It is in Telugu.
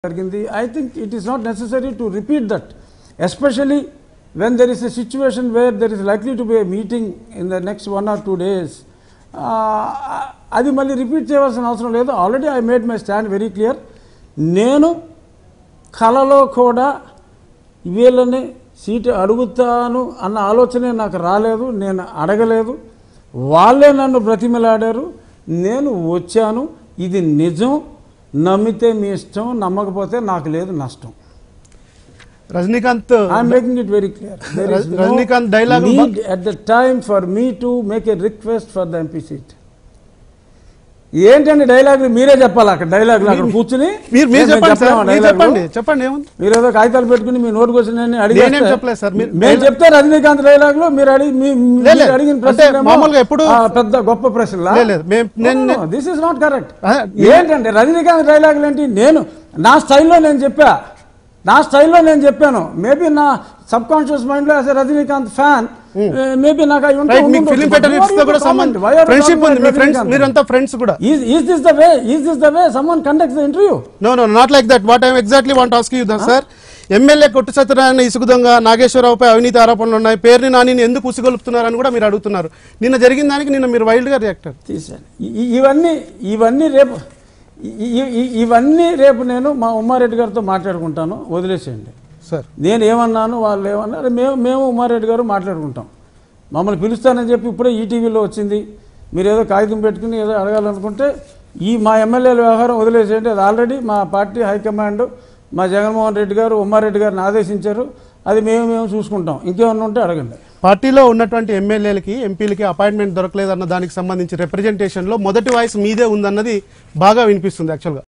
జరిగింది I think it is not necessary to repeat that especially when there is a situation where there is likely to be a meeting in the next one or two days అది మళ్ళీ రిపీట్ చేయవలసిన అవసరం లేదు already I made my stand very clear నేను కలలో కూడా వీళ్ళని సీటు అడుగుతాను అన్న ఆలోచనే నాకు రాలేదు నేను అడగలేదు వాళ్ళే నన్ను బ్రతిమలాడారు నేను వచ్చాను ఇది నిజం నమ్మితే మీ ఇష్టం నమ్మకపోతే నాకు లేదు నష్టం Rajinikanth I'm making it very clear రజ- రజనీకాంత్ dialogue లో need at the time for me to make a request for the MP seat ఏంటండి డైలాగ్ మీరే చెప్పాలి అక్కడ డైలాగ్ అక్కడ కూర్చుని మీరు మీరు నేను చెప్పండి సార్ చెప్పలేమా మీరు dialogue? చెప్పండి చెప్పండి ఏముంది మీరు ఏదో కాగితాలు పెట్టుకుని మీ నోటు కోసం నేనేం చెప్పలేదు సార్. మీరు- మేము చెప్తే రజనీకాంత్ డైలాగ్ లో మీరు అడిగి మీ- లేదు, మీరు లేదు. అడిగిన అంటే ప్రశ్న మామూలుగా ఎప్పుడు- పెద్ద గొప్ప ప్రశ్న లేదు, లేదు. మేం- నేను- దిస్ ఇస్ నాట్ కరెక్ట్ ఆ, ఏంటంటే రజనీకాంత్ డైలాగులు ఏంటి నేను నా స్టైల్లో నేను చెప్పా నా స్టైల్లో నేను చెప్పాను మేబీ నా సబ్ కాన్షియస్ మైండ్ లో యాజ్ రజనీకాంత్ ఫ్యాన్ మేబీ నాకు అవి ఉంటే రైట్ మీకు ఉండుండొచ్చు. ఫిలిం But ఫెటర్స్ why తో you కూడా comment? సంబంధం Why are you friendship talking ఉంది మీ about ఫ్రెండ్స్ Rajinikanth? మీరంతా ఫ్రెండ్స్ కూడా Is is this the way? Is this the way someone conducts the interview? No no not like that what I exactly want ask you sir MLA Kottu Satyanarayana ఇసుక దొంగ నాగేశ్వరరావుపై అవినీతి ఆరోపణలు ఉన్నాయి పేరుని నాని ఎందుకు ఉసిగొలుపుతున్నారని కూడా మీరు అడుగుతున్నారు నిన్న జరిగిన దానికి నిన్న మీరు వైల్డ్ గా రియాక్ట్ తీసాను ఇ- ఇ- ఇవన్నీ ఇవన్నీ రేపు ఇ- ఇ- ఇ- ఇవన్నీ రేపు నేను మా ఉమ్మారెడ్డి గారితో మాట్లాడుకుంటాను వదిలేసేయండి సార్ నేను ఏమన్నాను వాళ్ళు ఏమన్నారు మేము మేము ఉమ్మారెడ్డి గారు మాట్లాడుకుంటాం మమ్మల్ని పిలుస్తానని చెప్పి ఇప్పుడే ఈటీవీలో వచ్చింది మీరు ఏదో కాగితం పెట్టుకుని ఏదో అడగాలనుకుంటే ఈ మా ఎమ్మెల్యేల వ్యవహారం వదిలేసేయండి అది ఆల్రెడీ మా పార్టీ హైకమాండ్ మా జగన్మోహన్ రెడ్డి గారు ఉమ్మారెడ్డి గారిని ఆదేశించారు అది మేము మేము చూసుకుంటాం ఇంకేమన్నా ఉంటే అడగండి పార్టీలో ఉన్నటువంటి ఎమ్మెల్యేలకి ఎంపీలకి అపాయింట్మెంట్ దొరకలేదన్న దానికి సంబంధించి రిప్రజెంటేషన్ లో మొదటి వాయిస్ మీదే ఉందన్నది బాగా వినిపిస్తుంది యాక్చువల్గా